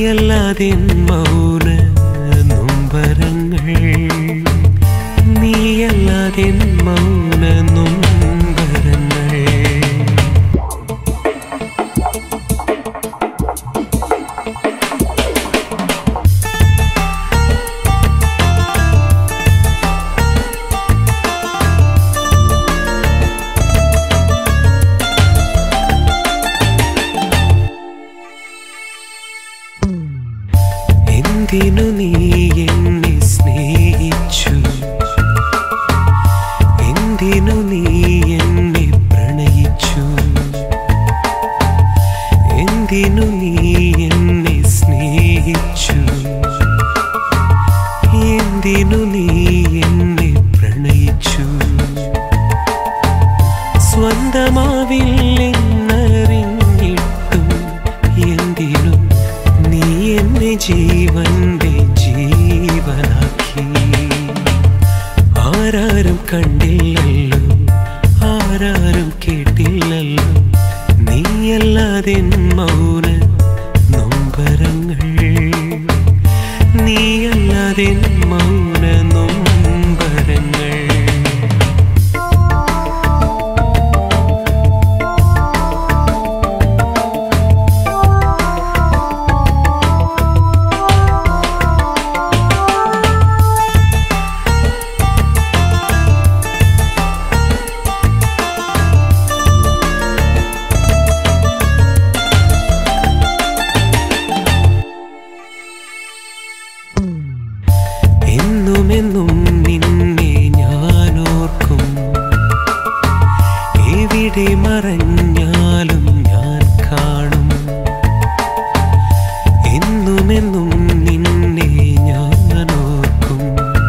നീയല്ലാതെ മൗന നൊമ്പരങ്ങൾ നീയല്ലാതെ മൗന നൊമ്പരങ്ങൾ എന്തിനു നീ എന്നെ സ്നേഹിച്ചു എന്തിനു നീ എന്നെ പ്രണയിച്ചു എന്തിനു നീ എന്നെ സ്നേഹിച്ചു എന്തിനു നീ എന്നെ പ്രണയിച്ചു സ്വന്തമാവില്ലെന്നറിഞ്ഞിട്ടും എന്തിനും നീ എന്നെ ജീവന്റെ ജീവനാക്കി ആരാരും കണ്ടില്ലല്ലോ ആരാരും കേട്ടില്ലല്ലോ നീയല്ലാതെ മൗന നൊമ്പരങ്ങൾ നീയല്ലാതെ മൗന നൊമ്പരങ്ങൾ എന്നുമെന്നും നിന്നെ ഞാൻ ഓർക്കും എവിടെ മറഞ്ഞാലും ഞാൻ കാണും എന്നുമെന്നും നിന്നെ ഞാൻ ഓർക്കും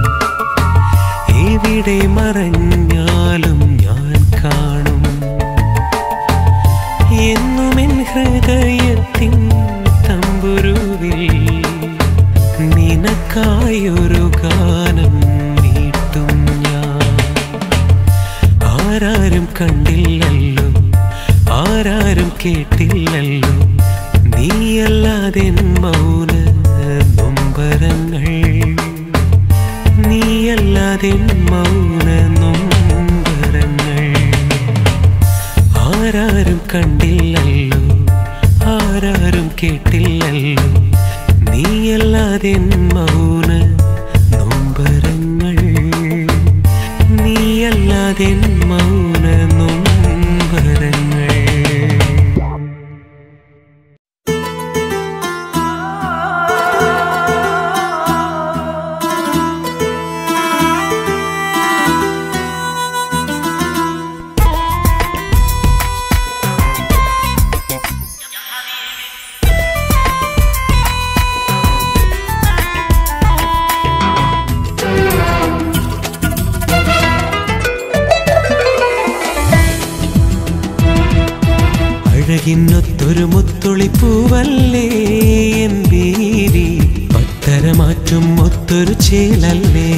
എവിടെ മറഞ്ഞാലും ഞാൻ കാണും എന്നുമെൻ ഹൃദയത്തിൻ തമ്പുരുവിൽ നിനക്കായൊരു ഗാനം നീട്ടും ഞാൻ ആരാരും കണ്ടില്ലല്ലോ ആരാരും കേട്ടില്ലല്ലോ നീയല്ലാതെ മൗന നൊമ്പരങ്ങൾ നീയല്ലാതെ മൗന നൊമ്പരങ്ങൾ ആരാരും കണ്ടില്ലല്ലോ ആരാരും കേട്ടില്ലല്ലോ നീയല്ലാതെ മൗന നൊമ്പരങ്ങൾ നീയല്ലാതെ മൗന നൊമ്പരങ്ങൾ അഴകിന്നൊത്തൊരു മുത്തുളിപ്പൂവല്ലേ എൻ ബീവി പത്തരമാറ്റും ഒത്തൊരു ചേലല്ലേ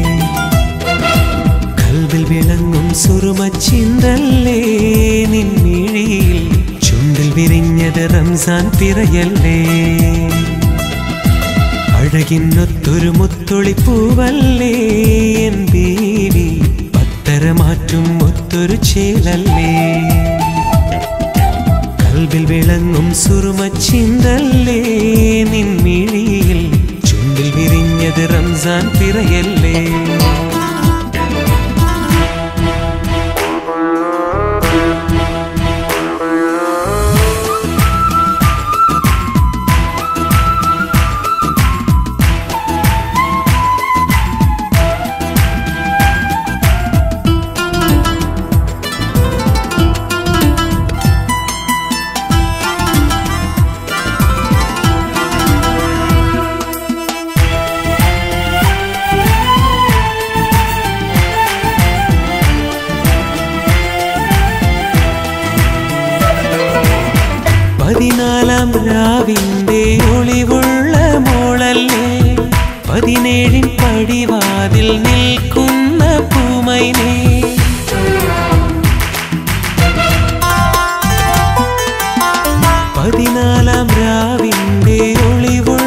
കൽവിൽ വിളങ്ങും സുറുമച്ചിന്തല്ലേ നിൻമിഴിയിൽ ചുണ്ടിൽ വിരിഞ്ഞത് റംസാൻ പിറയല്ലേ അഴകിന്നൊത്തൊരു മുത്തുളിപ്പൂവല്ലേ എൻ ബീവി പത്തരമാറ്റും ഒത്തൊരു ചേലല്ലേ കൽവിൽ വിളങ്ങും സുറുമച്ചിന്തല്ലേ നിൻമിഴിയിൽ ചുണ്ടിൽ വിരിഞ്ഞത് റംസാൻ പിറയല്ലേ പതിനാലാം രാവിന്റെ ഒളിവുള്ള മോളല്ലേ പതിനേഴിൻ പടിവാതിൽ നിൽക്കുന്ന പൂമൈനെ പതിനാലാം രാവിന്റെ ഒളിവുള്ള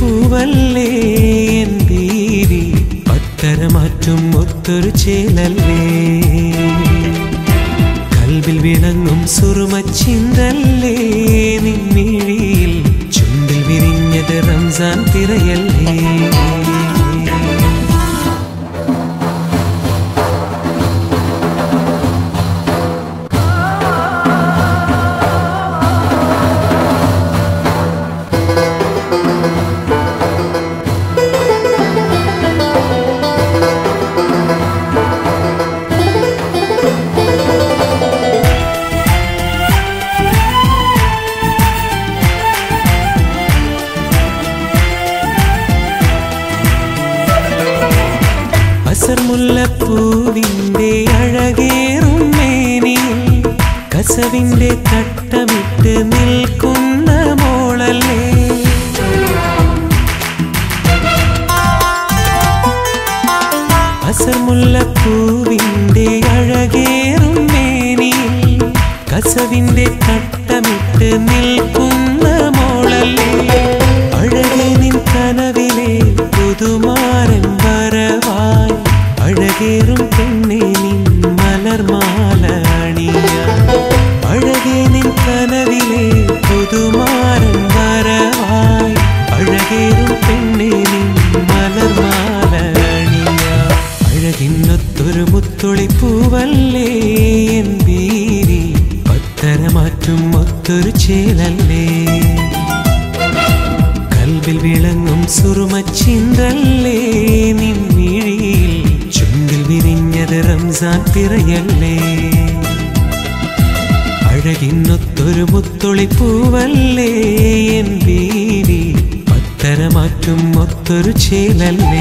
പൂവല്ലേ എൻ ബീവി പത്തരമാറ്റും ഒത്തൊരു ചേലല്ലേ കൽവിൽ വിളങ്ങും സുറുമച്ചിന്തല്ലേ നിന്നിഴിയിൽ ചുണ്ടിൽ വിരിഞ്ഞത് റംസാൻ തിരയല്ലേ അസർ മുല്ലപ്പൂവിൻ്റെ അഴകേറും മേനിയിൽ കസവിൻ്റെ തട്ടമിട്ട് നിൽക്കുന്ന മോളല്ലേ അസർ മുല്ലപ്പൂവിൻ്റെ അഴകേറും മേനിയിൽ കസവിൻ്റെ തട്ടമിട്ട് നിൽക്കുന്ന മോളല്ലേ അഴകെ നിൻ കനവിലെ പുതുമാരൻ വരവായി അഴകേറും പെണ്ണെ നിൻ മലർമാല അണിയ അഴകെ നിൻ കനവിലെ പുതുമാരൻ വരവായി അഴകേറും പെണ്ണെ നിൻ മലർമാല അണിയ അഴകിന്നൊത്തൊരു മുത്തൊളി പൂവല്ലേ എൻ ബീവി പത്തരമാറ്റും ഒത്തൊരു ചേലല്ലേ കൽവിൽ വിളങ്ങും സുറുമച്ചിന്തല്ലേ നിൻമിഴിയിൽ ചുണ്ടിൽ വിരിഞ്ഞത് റംസാൻ പിറയല്ലേ അഴകിന്നൊത്തൊരു മുത്തൊളി പൂവല്ലേ എൻ ബീവി പത്തരമാറ്റും ഒത്തൊരു ചേലല്ലേ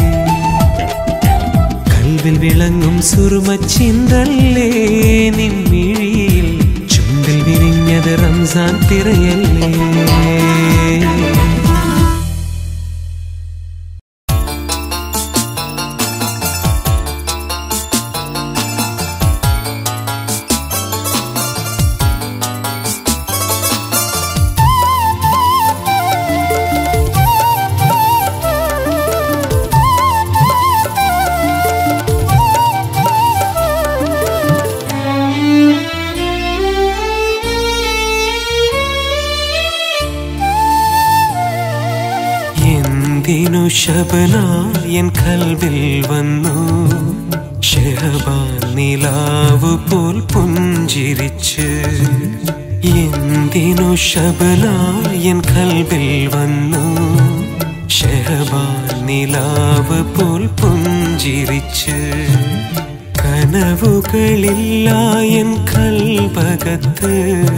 കൽവിൽ വിളങ്ങും സുറുമച്ചിന്തല്ലേ നിൻമിഴിയിൽ ചുണ്ടിൽ വിരിഞ്ഞത് റംസാൻ തിരയല്ലേ എന്തിനു ശബനായൻ കൽവിൽ വന്നു ഷെഹബാൻ നിലാവ് പോൽ പുഞ്ചിരിച്ച് എന്തിനു ശബനായൻ കൽവിൽ വന്നു ഷെഹബാൻ നിലാവ് പോൽ പുഞ്ചിരിച്ച് കനവുകളില്ലായൻ കൽപകത്ത്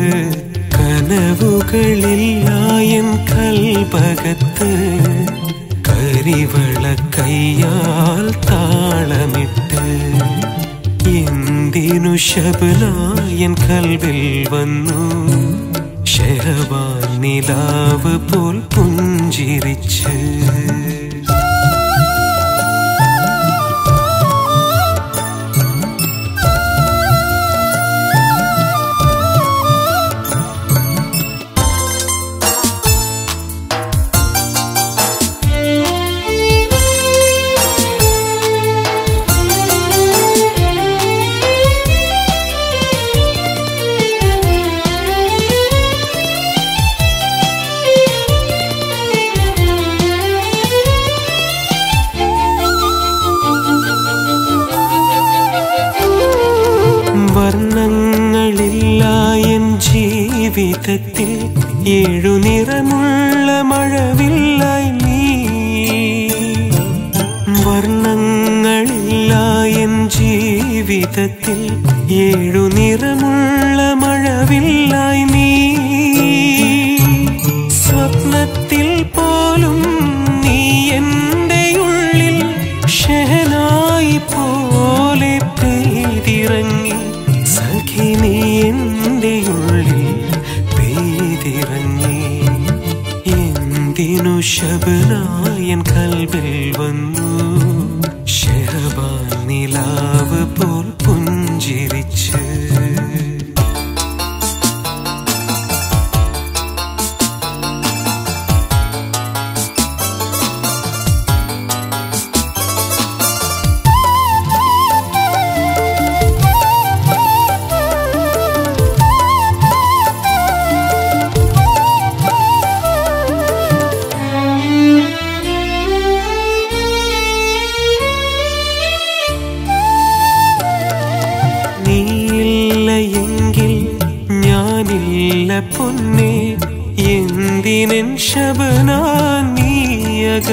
കനവുകളില്ലായൻ കൽപകത്ത് കരിവള കയ്യാൽ താളമിട്ട് എന്തിനു ശബനായൻ കൽവിൽ വന്നു ഷെഹബാൻ നിലാവ് പോൽ പുഞ്ചിരിച്ച് വർണ്ണങ്ങളില്ല എൻ ജീവിതത്തിൽ ഏഴു നിറമുള്ള മഴവില്ലായി നീ വർണ്ണങ്ങളില്ല എൻ ജീവിതത്തിൽ ഏഴു നിറമുള്ള മഴവില്ലായി നീ സ്വപ്നത്തിൽ പോലും നീ എൻ്റെ ഉള്ളിൽ ഷെഹനായി പോലെ പെയ്തിറങ്ങി സഖി നീ എൻ്റെ ഉള്ളിൽ പെയ്തിറങ്ങി എന്തിനു ശബനായൻ കൽവിൽ വന്നു ഷെഹബാൻ നിലാവ് പോൽ പുഞ്ചിരിച്ച്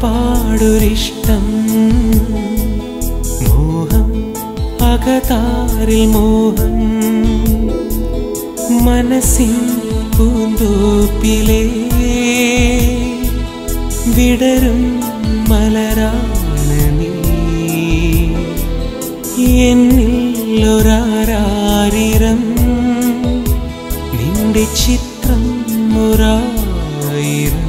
ഒരുപാടൊരിഷ്ടം മോഹം അകതാരിൽ മോഹം മനസ്സിൻ പൂന്തോപ്പിലേ വിടരും മലരാണ് നീ എന്നിൽ ഒരാരാരിരം നിന്റെ ചിത്രം ഒരായിരം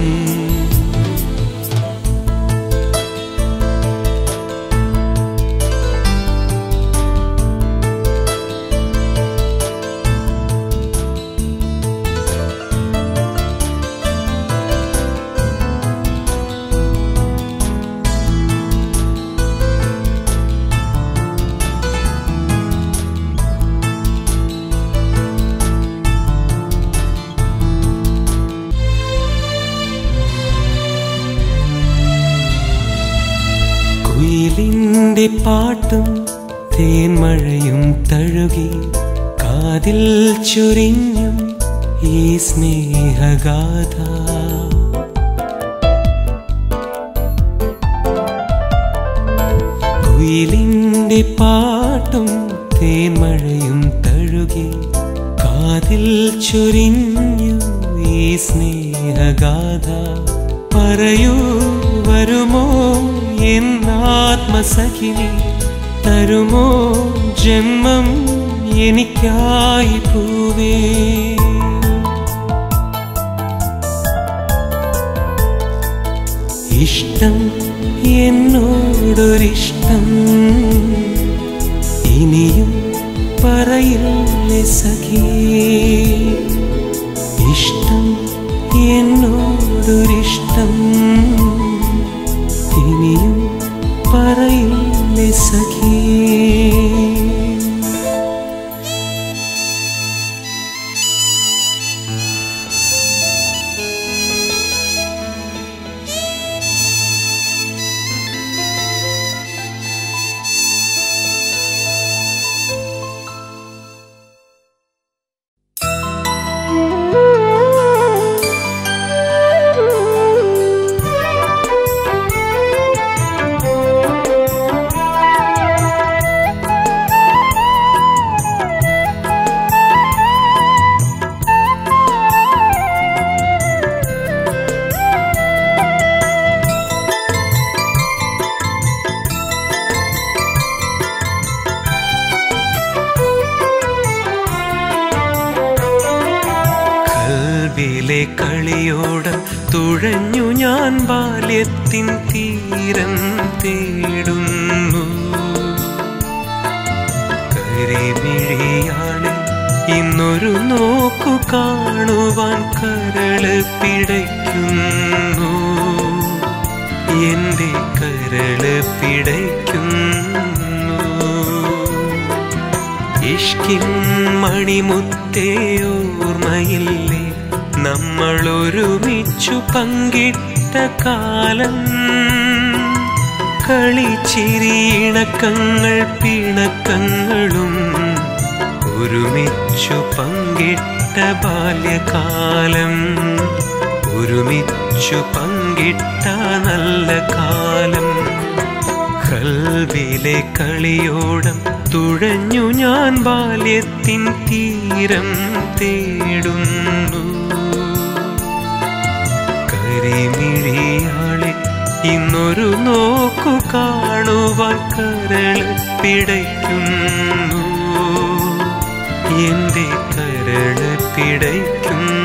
കുയിലിന്റെ പാട്ടും തേന്മഴയും തഴുകി കാതിൽ ചൊരിഞ്ഞും ഈ സ്നേഹഗാഥ കുയിലിന്റെ പാട്ടും തേന്മഴയും തഴുകി കാതിൽ ചൊരിഞ്ഞു ഈ സ്നേഹഗാഥ പറയൂ വരുമോ എന്നാത്മസഖിനി തരുമോ ജന്മം എനിക്കായി പൂവേ ഇഷ്ടം എന്നോടൊരിഷ്ടം ഇനിയും പറയില്ലേ സഖി ഇഷ്ടം എന്നോടൊരിഷ്ടം ഇനിയും പറയില്ലേ സഖി കൽവിലെ കളിയോട് തുഴഞ്ഞു ഞാൻ ബാല്യത്തിൻ തീരം തേടുന്നു കരിമിഴിയാണ് ഇന്നൊരു നോക്കു കാണുവാൻ കരള് പിടയ്ക്കുന്നു എന്റെ കരള് പിടയ്ക്കുന്നു ഇഷ്കിൻ മണിമുത്തേ ഓർമ്മയില്ലേ നമ്മൾ ഒരുമിച്ചു പങ്കിട്ട കാലം കളിച്ചിരി ഇണക്കങ്ങൾ പിണക്കങ്ങളും ഒരുമിച്ചു പങ്കിട്ട ബാല്യകാലം ഒരുമിച്ചു പങ്കിട്ട നല്ല കാലം കൽവിലെ കളിയോടം തുഴഞ്ഞു ഞാൻ ബാല്യത്തിൻ തീരം തേടുന്നു കരിമിഴിയാളെ ഇന്നൊരു നോക്കു കാണുവാൻ കരള് പിടയ്ക്കുന്നു എന്റെ കരള് പിടയ്ക്കുന്നു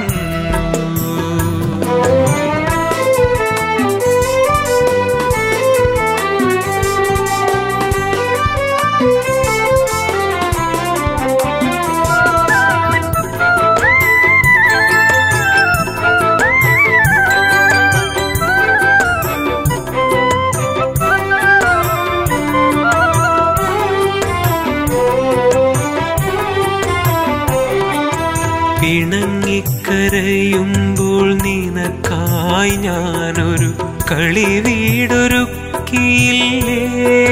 പിണങ്ങിക്കരയുമ്പോൾ നിനക്കായി ഞാനൊരു കളി വീടൊരുക്കിയില്ലേ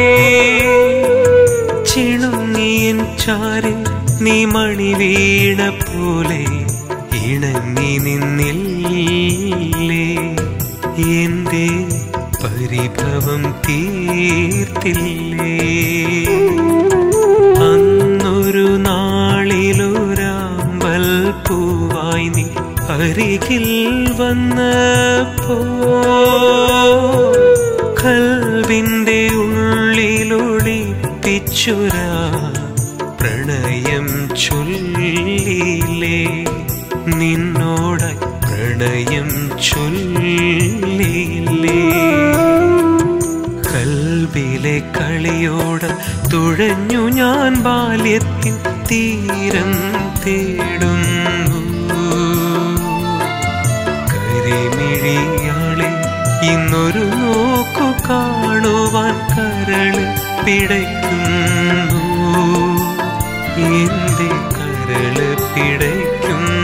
ചിണുങ്ങിയൻ ചാരിൽ നീ മണി വീണ പോലെ ഇണങ്ങി നിന്നില്ലേ എന്റെ പരിഭവം തീർത്തില്ലേ അന്നൊരു നാളിലൊരാമ്പൽ പൂവായി നീ അരികിൽ വന്നപ്പോ കൽവിന്റെ ഉള്ളിലൊളിപ്പിച്ചുരാ പ്രണയം ചൊല്ലിലേ നിന്നോടായി പ്രണയം ചൊല്ലിലേ കൽവിലെ കളിയോട് തുഴഞ്ഞു ഞാൻ ബാല്യത്തിൻ തീരം തേടുന്നു കരിമിഴിയാളെ ഇന്നൊരു നോക്കു കാണുവാൻ കരള് പിടയ്ക്കുന്നു എന്റെ കരള് പിടയ്ക്കുന്നു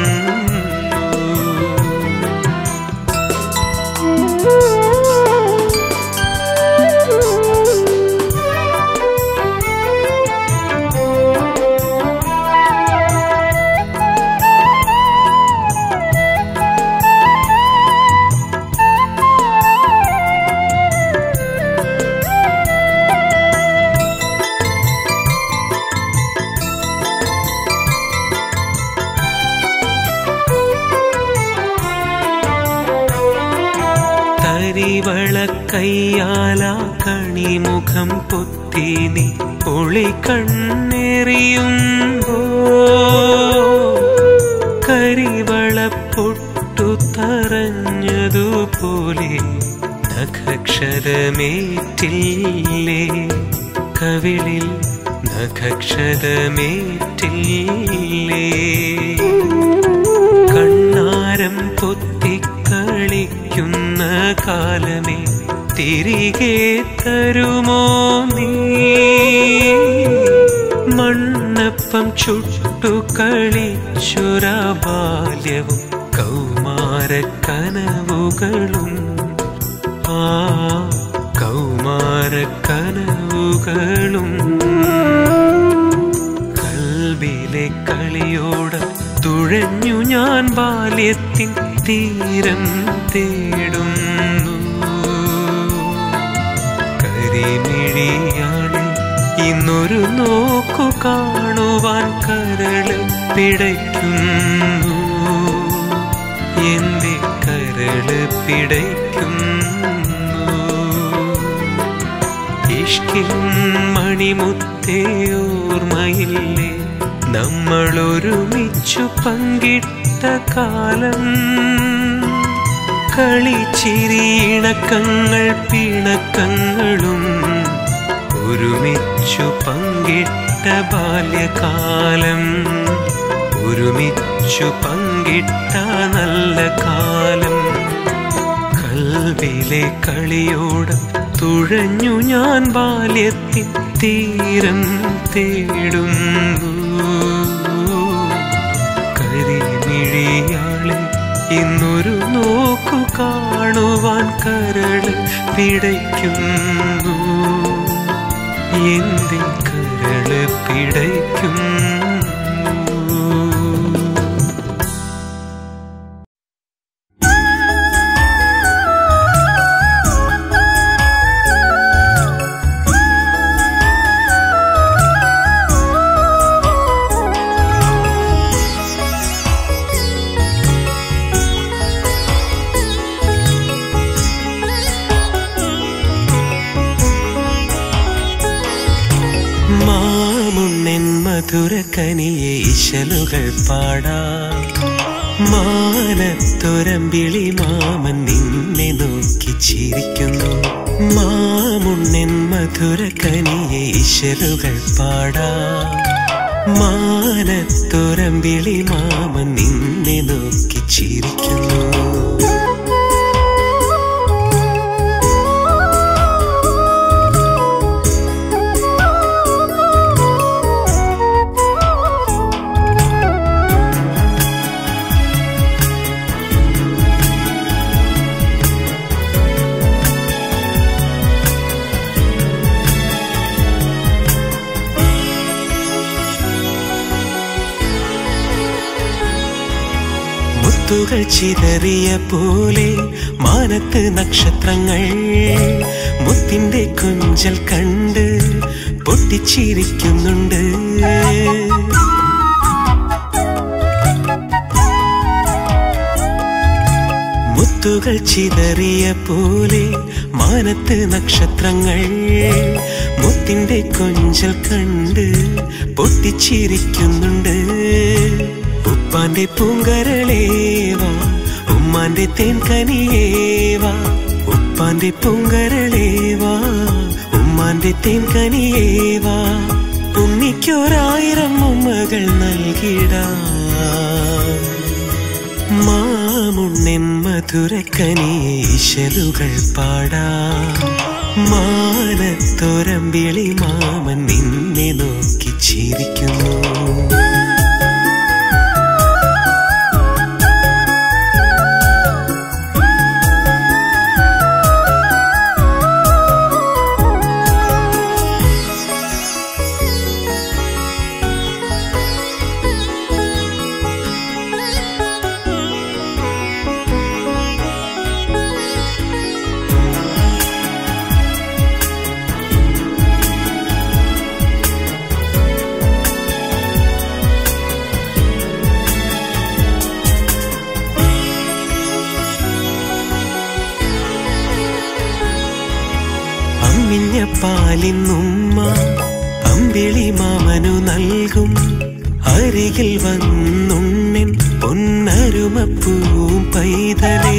തരിവള കയ്യാല കണിമുഖം പൊത്തി നീ ഒളി കണ്ണെറിയുമ്പോ കരിവള പൊട്ടു തറഞ്ഞതുപോലെ നഖക്ഷരമേറ്റില്ലേ കവിളിൽ നഖക്ഷരമേറ്റില്ലേ കണ്ണാരം പൊത്തിക്കളിക്കുന്ന കാലമേ തിരികെ തരുമോ നീ മണ്ണപ്പം ചുട്ടു കളിച്ചൊര ബാല്യവും കൗമാരക്കനവുകളും ആ കൗമാരക്കനവുകളും കൽവിലെ കളിയോട് തുഴഞ്ഞു ഞാൻ ബാല്യത്തിൻ തീരം തേടുന്നു കരിമിഴിയാണ് ഇന്നൊരു നോക്കു കാണുവാൻ കരള് പിടയ്ക്കുന്നു എന്റെ കരള് പിടയ്ക്കുന്നു ഇഷ്കിൻ മണിമുത്തേ ഓർമ്മയില്ലേ നമ്മൾ ഒരുമിച്ചു പങ്കിട്ട കാലം കളിച്ചിരിയിണക്കങ്ങൾ പിണക്കങ്ങളും ഒരുമിച്ചു പങ്കിട്ട ബാല്യകാലം ഒരുമിച്ചു പങ്കിട്ട നല്ല കാലം കൽവിലെ കളിയോട് തുഴഞ്ഞു ഞാൻ ബാല്യത്തിൻ തീരം തേടുന്നു കരിമിഴിയാളെ ഇന്നൊരു നോക്കു കാണുവാൻ കരള് പിടയ്ക്കുന്നു എന്റെ കരള് പിടയ്ക്കുന്നു മാമുണ്ണൻ മധുരക്കനിയെ ഇശലുകൾ പാടാം മാനത്തൊരമ്പിളി മാമൻ നിന്നെ നോക്കി ചിരിക്കുന്നു മാമുണ്ണൻ മധുരക്കനിയെ ഇശലുകൾ പാടാം മാനത്തൊരമ്പിളി മാമൻ നിന്നെ നോക്കി ചിരിക്കുന്നു മുത്തുകൾ മുത്തുകൾ ചിതറിയ പോലെ മാനത്ത് നക്ഷത്രങ്ങൾ മുത്തിന്റെ കുഞ്ചൽ കണ്ട് പൊട്ടിച്ചിരിക്കുന്നുണ്ട് മുത്തുകൾ ചിതറിയ പോലെ മാനത്ത് നക്ഷത്രങ്ങൾ മുത്തിന്റെ കൊഞ്ചൽ കണ്ട് പൊട്ടിച്ചിരിക്കുന്നുണ്ട് ഉപ്പാന്റെ പൂങ്കരളേവാ ഉമ്മാന്റെ തേൻകനിയേവാ ഉപ്പാന്റെ പൂങ്കരളേവാ ഉമ്മാന്റെ തേൻകനിയേവാ ഉണ്ണിക്കൊരായിരം ഉമ്മകൾ നൽകിടാം മാമുണ്ണൻ മധുരക്കനീശലുകൾ പാടാ മാനത്തോരമ്പിളി മാമൻ നിന്നെ നോക്കി ചിരിക്കുന്നു അമ്മിഞ്ഞ പാലിന്നുമ്മ അമ്പിളി മാമനു നൽകും അരികിൽ വന്നുണ്ണൻ പൊന്നരുമപ്പൂവും പൈതലേ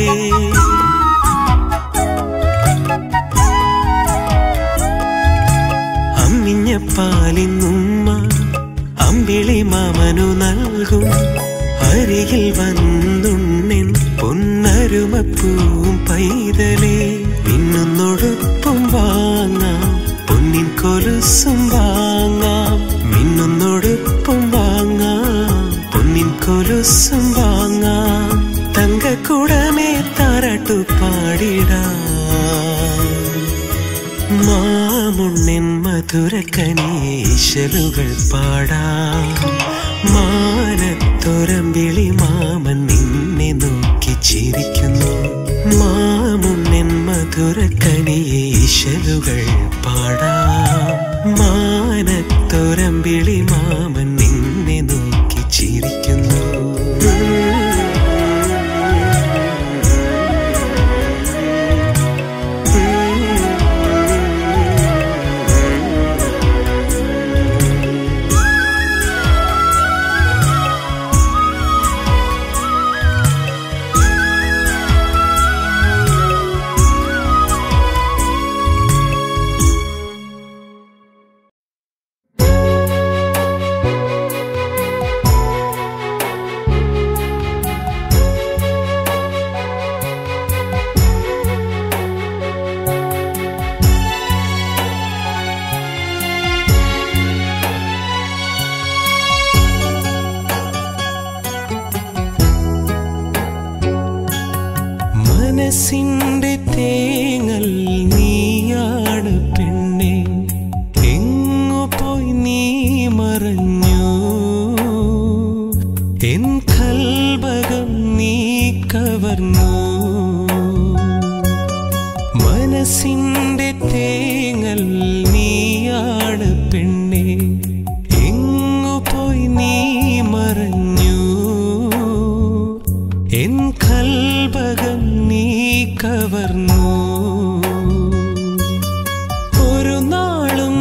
അമ്മിഞ്ഞ പാലിന്നുമ്മ അമ്പിളി മാമനു നൽകും അരികിൽ വന്നുണ്ണൻ പൊന്നരുമപ്പൂവും പൈതലേ മിന്നുന്നൊടുപ്പും വാങ്ങാം പൊന്നിൻ കൊലുസും വാങ്ങാം മിന്നുന്നൊടുപ്പും വാങ്ങാം പൊന്നിൻ കൊലുസും വാങ്ങാം തങ്കക്കുടമേ താരാട്ടു പാടിടാം മാമുണ്ണൻ മധുരക്കനീശലുകൾ പാടാം മാനത്തൊരമ്പിളി മാമൻ നിന്നെ നോക്കി ചിരിക്കുന്നു മാമുണ്ണൻ മധുരക്കനീശലുകൾ പാടാം മാനത്തൊരമ്പിളി മാമൻ നിന്നെ നോക്കി ചിരിക്കുന്നു മനസ്സിന്റെ തേങ്ങൽ നീയാണ് പെണ്ണെ എങ്ങു പോയി നീ മറഞ്ഞു എൻ കൽബകം നീ കവർന്നു മനസ്സിന്റെ തേങ്ങൽ നീയാണ് പെണ്ണെ എങ്ങു പോയി നീ മറഞ്ഞു എൻ കൽബകം നീ കവർന്നു ഒരു നാളും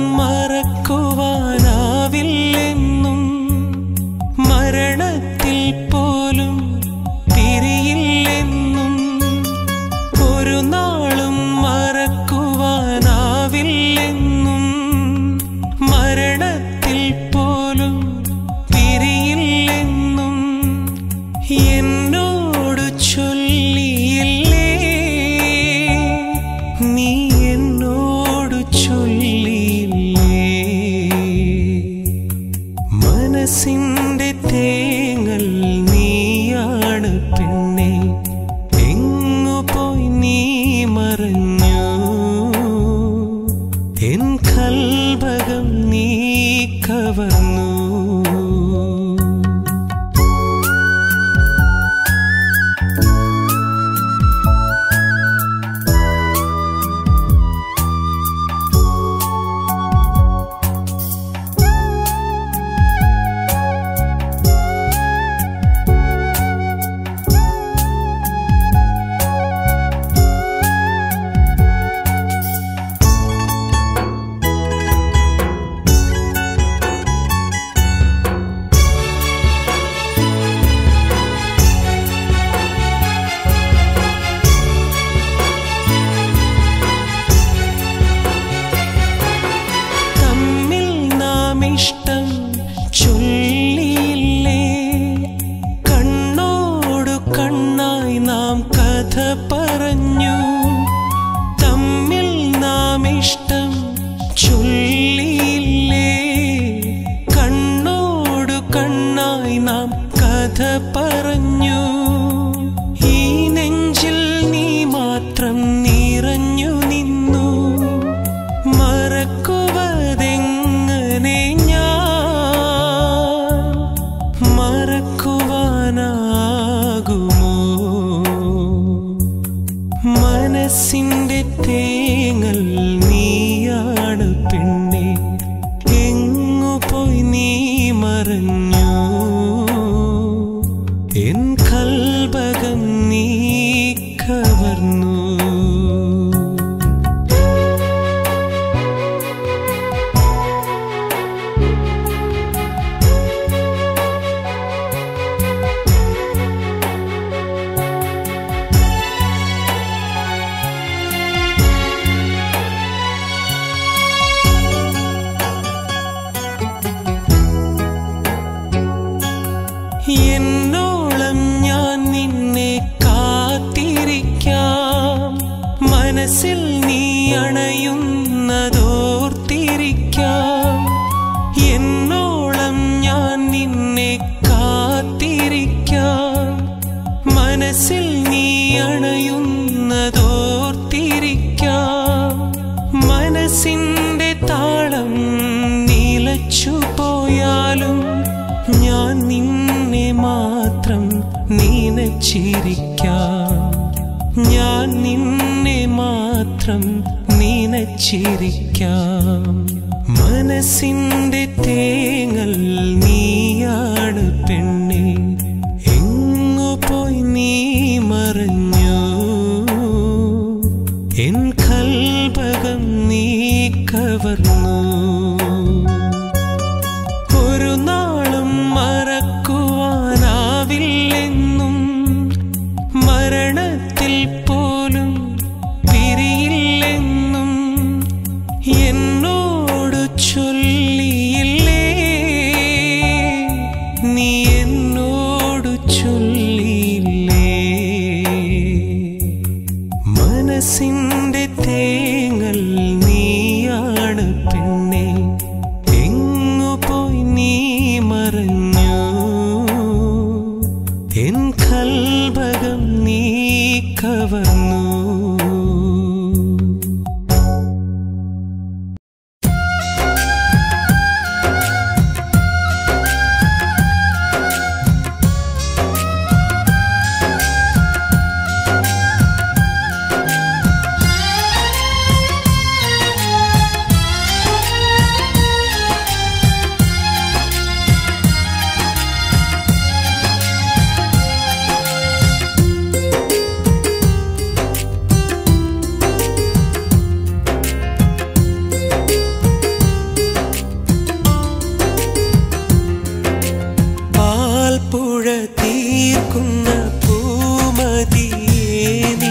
മറക്കുവാനാവില്ലെന്നും മരണത്തിൽ പോലും തിരിയില്ലെന്നും ഒരു നാളും മറക്കുവാനാവില്ലെന്നും മരണത്തിൽ പോലും പിരിയില്ലെന്നും എന്നോട് ചൊല്ലിയില്ലേ നീ എന്നോട് ചൊല്ലിയില്ലേ മനസ്സിന്റെ തേങ്ങൽ നീയാണ് പെണ്ണെ എങ്ങു പോയി നീ മറഞ്ഞു എൻ കൽബകം നീ കവർന്നു മനസ്സിന്റെ തേങ്ങൽ നീയാണ് പെണ്ണെ എങ്ങു പോയി നീ മറഞ്ഞു എൻ കൽബകം നീ കവർന്നു എന്നോളം ഞാൻ നിന്നെ കാത്തിരിക്കാം മനസ്സിൽ നീ അണയുന്നതോർത്തിരിക്കാം എന്നോളം ഞാൻ നിന്നെ കാത്തിരിക്കാം മനസ്സിൽ നീ അണയുന്നതോർത്തിരിക്കാം മനസ്സിന്റെ താളം നീലച്ചു പോയാലും ഞാൻ നിന്നെ മാത്രം നീനച്ചിരിക്കാം ഞാൻ നിന്നെ മാത്രം നീനച്ചിരിക്കാം മനസ്സിന്റെ തേങ്ങൽ നീയാണ് പെണ്ണെ എങ്ങു പോയി നീ മറഞ്ഞു എൻ കൽബകം നീ കവർന്നു ഒരു നാളും മറക്കുവാനാവില്ലെന്നും മരണത്തിൽ പോലും പിരിയില്ലെന്നും എന്നോട് ചൊല്ലിയില്ലേ നീ എന്നോട് ചൊല്ലിയില്ലേ മനസ്സിന്റെ തേങ്ങൽ നീയാണ് പെണ്ണെ എങ്ങു പോയി നീ മറഞ്ഞു എൻ കൽഭകം നീ കവർന്നു പാൽപ്പുഴ തീർക്കുന്ന പൂമതിയേ നീ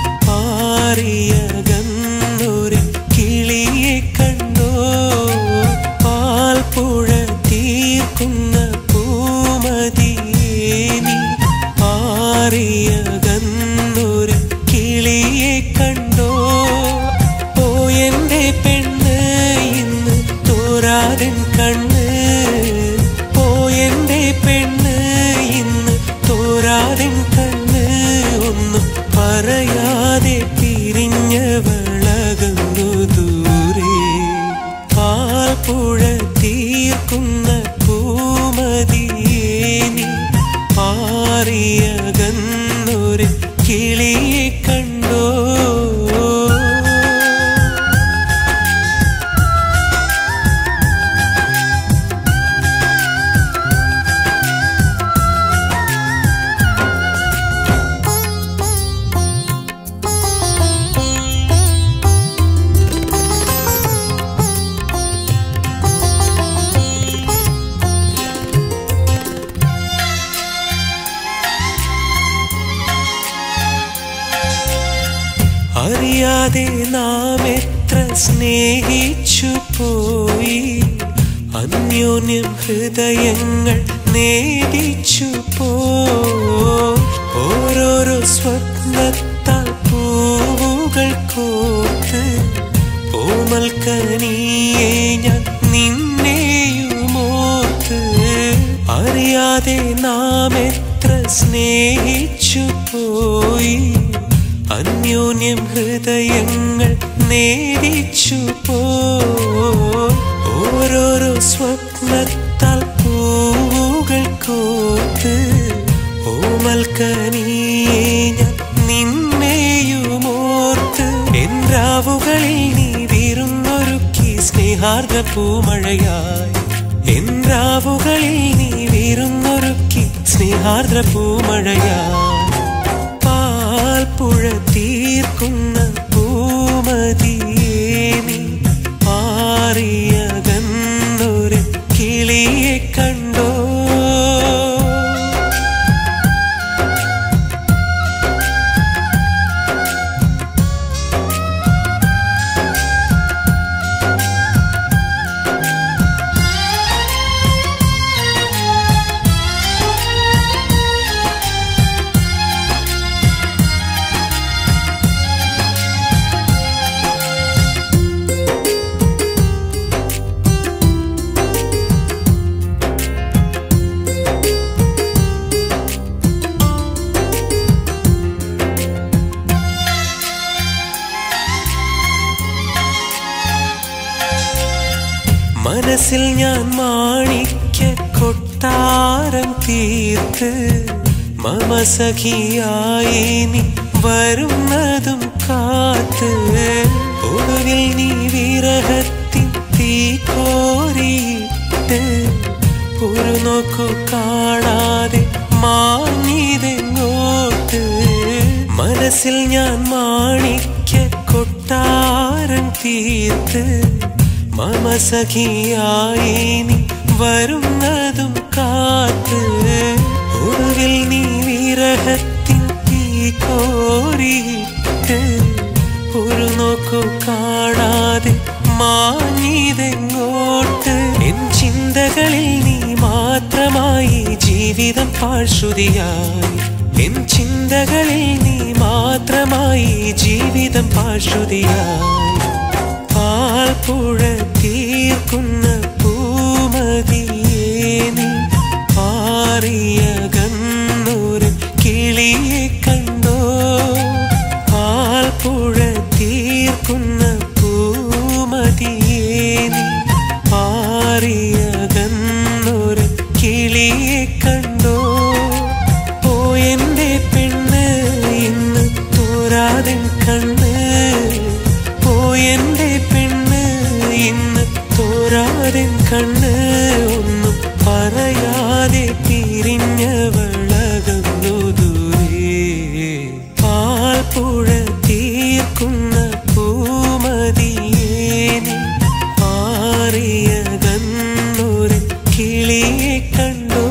പാറിയകന്നൊരു കിളിയെ കണ്ടോ പാൽപ്പുഴ തീർക്കുന്ന പൂമതിയേ നീ പാറിയകന്നൊരു കിളിയെ കണ്ടോ പോയെന്റെ പെണ്ണ് ഇന്ന് തോരാതൻ കണ്ണ് പോയെന്റെ പെണ്ണ് ഇന്ന് തോരാതൻ കണ്ണ് ഒന്നും പറയാതെ പിരിഞ്ഞവളകുന്നു ദൂരെ പാൽപ്പുഴ തീർക്കുന്ന പൂമതിയേ നീ പാറിയകന്നൊരു കിളിയെ കണ്ടോ അറിയാതെ നാം എത്ര സ്നേഹിച്ചു പോയി അന്യോന്യം ഹൃദയങ്ങൾ നേദിച്ചു പോ ഓരോരോ സ്വപ്നത്താൽ പൂവുകൾ കോർത്ത് ഓമൽക്കനിയെ ഞാൻ നിന്നെയുമോർത്ത് അറിയാതെ നാം എത്ര സ്നേഹിച്ചു പോയി അന്യോന്യം ഹൃദയങ്ങൾ നേദിച്ചു പോ ഓരോരോ സ്വപ്നത്താൽ പൂവുകൾ കോർത്ത് ഓമൽക്കനിയെ ഞാൻ നിന്നെയുമോ സ്നേഹാർദ്ര പൂമഴയായി എൻ രാവുകളിൽ നീ വീരുന്നൊരുക്കി സ്നേഹാർദ്ര പൂമഴയായി പാൽപ്പുഴ തീർക്കുന്ന പൂമതിയേ നീ പാറിയകന്നൊരു കിളിയെ കണ്ടോ മനസ്സിൽ ഞാൻ മാണിക്യ കൊട്ടാരം തീർത്ത് മമ സഖിയായി നീ വരുന്നതും കാത്ത് ഒടുവിൽ നീ വിരഹത്തിൻ തീ കോരിയിട്ട് ഒരു നോക്കു കാണാതെ മാഞ്ഞിതെങ്ങോട്ട് മനസ്സിൽ ഞാൻ മാണിക്യ കൊട്ടാരം തീർത്ത് മമ സഖിയായി നീ വരുന്നതും കാത്ത് ഒടുവിൽ നീ വിരഹത്തിൻ തീ കോരിയിട്ട് ഒരു നോക്കു കാണാതെ മാഞ്ഞിതെങ്ങോട്ട് എൻ ചിന്തകളിൽ നീ മാത്രമായി ജീവിതം പാഴ്ശ്രുതിയായി എൻ ചിന്തകളിൽ നീ മാത്രമായി ജീവിതം പാഴ്ശ്രുതിയായി പാൽപ്പുഴ തീർക്കുന്ന പൂമതിയേ നീ പാറിയകന്നൊരു കിളിയെ കണ്ടോ പാൽപ്പുഴ തീർക്കുന്ന പൂമതിയേ നീ പാറിയകന്നൊരു കിളിയെ കണ്ടോ ഓ എന്റെ പെണ്ണ് ഇന്ന് തോരാതെ കണ്ണ് ഓ എന്റെ പെണ്ണ് ഇന്ന് തോരാതെ കണ്ണ് ഒന്നും പറയാതെ പിരിഞ്ഞവളകുന്നു ദൂരേ പാൽപ്പുഴ തീർക്കുന്ന പൂമതിയേ നീ ആറിയകന്നൊരു കിളിയെ കണ്ടോ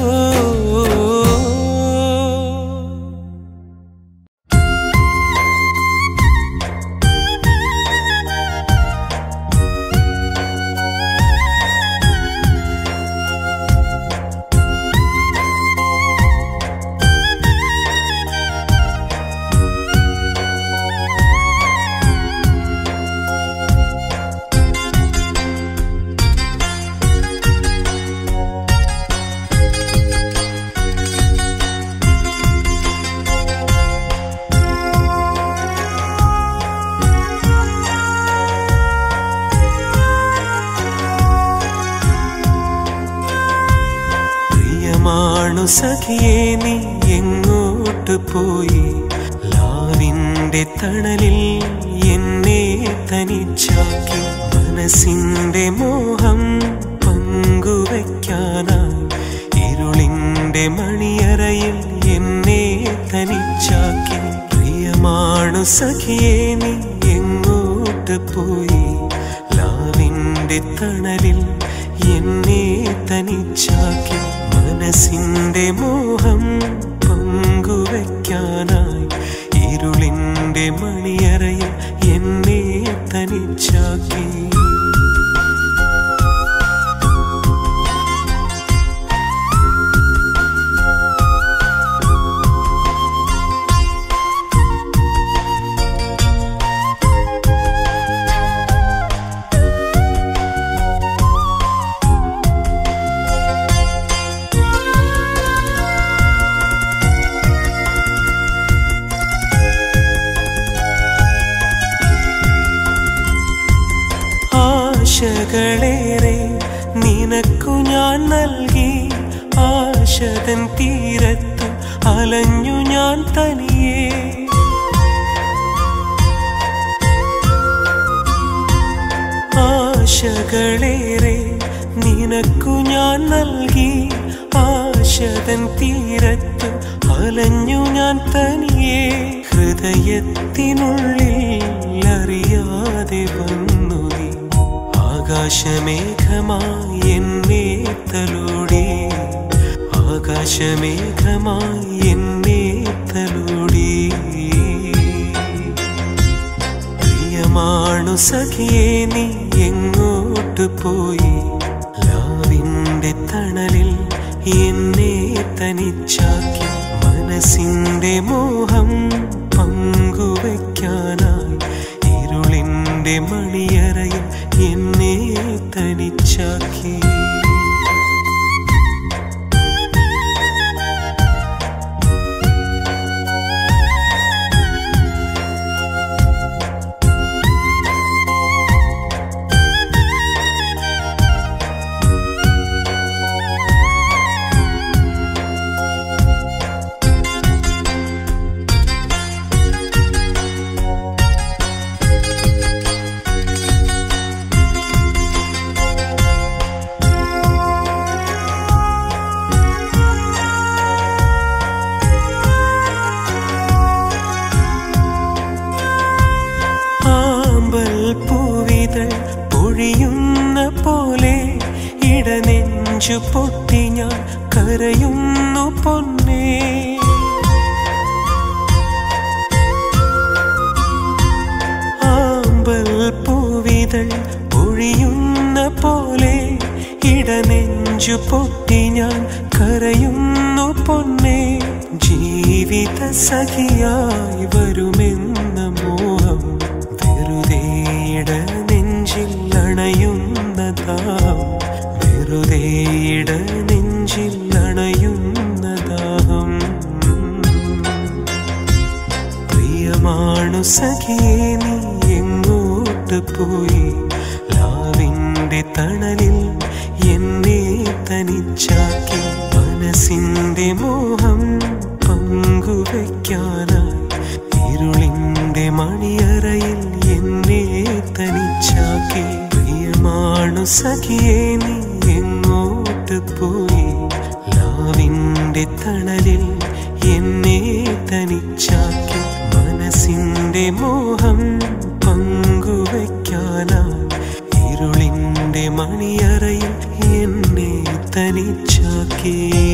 പ്രിയമാണു സഖിയെ നീ എങ്ങോട്ട് പോയി ലാവിന്റെ തണലിൽ എന്നെ തനിച്ചാക്കി മനസ്സിന്റെ മോഹം പങ്കുവയ്ക്കാനായി ഇരുളിന്റെ മണിയറയിൽ എന്നെ തനിച്ചാക്കി പ്രിയമാണു സഖിയെ നീ എങ്ങോട്ട് പോയി ലാവിന്റെ തണലിൽ എന്നെ തനിച്ചാക്കി മനസ്സിന്റെ മോഹം പങ്കുവയ്ക്കാനായി ഇരുളിന്റെ മണിയറയിൽ എന്നെ തനിച്ചാക്കി ആശകളേറെ നിനക്കു ഞാൻ നൽകി ആശതൻ തീരത്തു അലഞ്ഞു ഞാൻ തനിയേ ആശകളേറെ നിനക്കു ഞാൻ നൽകി ആശതൻ തീരത്ത് അലഞ്ഞു ഞാൻ തനിയെ ഹൃദയത്തിനുള്ളിൽ അറിയാതെ വന്നു നീ ആകാശമേഘമായി എന്നെ തലോടി ആകാശമേഘമായി എന്നെ തലോടി പ്രിയമാണു സഖിയെ നീ എങ്ങോട്ട് പോയി ലാവിന്റെ തണലിൽ എന്നെ തനിച്ചാക്കി മനസ്സിന്റെ മോഹം പങ്കുവയ്ക്കാനായി ഇരുളിന്റെ മണിയറയിൽ എന്നെ തനിച്ചാക്കി ആമ്പൽ പൂവിതൾ പൊഴിയുന്ന പോലെ ഇടനെഞ്ചു പൊട്ടി ഞാൻ കരയുന്നു പൊന്നേ ആമ്പൽ പൂവിതൾ പൊഴിയുന്ന പോലെ ഇടനെഞ്ചു പൊട്ടി ഞാൻ കരയുന്നു പൊന്നേ ജീവിത സഖിയായി വരുമെന്ന മോഹം വെറുതെ ഇട നെഞ്ചിൽ അണയുന്നതാം വെറുതെ ഇട നെഞ്ചിൽ അണയുന്നതാം പ്രിയമാണു സഖിയെ നീ എങ്ങോട്ട് പോയി ലാവിന്റെ തണലിൽ എന്നെ തനിച്ചാക്കി മനസ്സിന്റെ മോഹം പങ്കുവയ്ക്കാനായി ഇരുളിന്റെ മണിയറയിൽ എന്നെ തനിച്ചാക്കി പ്രിയമാണു സഖിയെ നീ എങ്ങോട്ട് പോയി ലാവിന്റെ തണലിൽ എന്നെ തനിച്ചാക്കി മനസ്സിന്റെ മോഹം പങ്കുവയ്ക്കാനായി ഇരുളിന്റെ മണിയറയിൽ എന്നെ തനിച്ചാക്കി